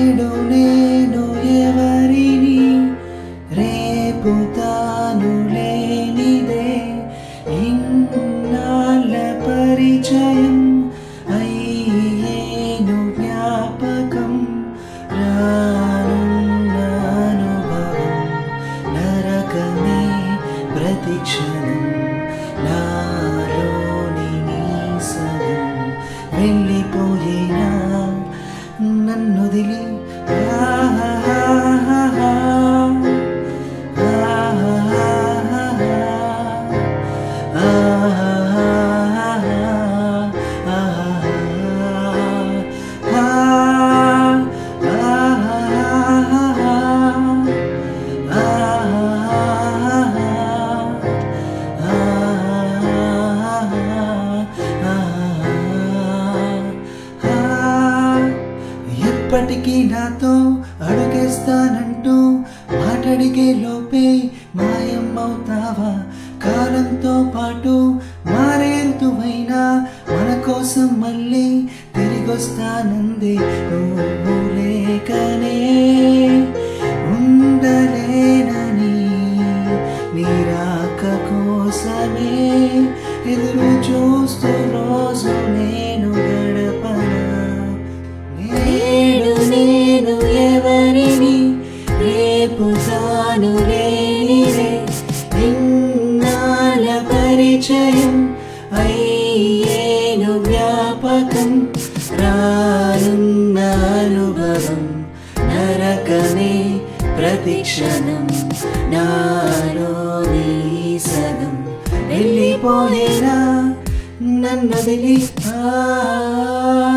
నేడు నేను ఎవరిని రేపు తాను లేనిదే ఇన్నాళ్ళ పరిచయం అయ్యేను జ్ఞాపకం రానున్న అనుభవం నరకమే ప్రతిక్షణం నాలోని నీ సగం వెళ్ళిపోయినా నన్ను దిలి ఎప్పటికీ నాతో అడుగేస్తానంటూ మాటడిగే లోపే మాయమ్మవుతావా కాలంతో పాటు మారే ఋతువైనా మన కోసం మళ్ళీ తిరిగొస్తానంది నువ్వు లేకనే ఉండలేనని నీరాక కోసమే ఎదురు చూస్తూ రోజు నేను గడపనా నేడు నేను ఎవరిని రేపు తాను లేనిదే ఇన్నాళ్ళ పరిచయం అయ్యేను వ్యాపకం రానున్న అనుభవం నరకమే ప్రతిక్షణం నాలోని ఈ సగం వెళ్ళిపోయేనా నన్ను వదిలి ఆ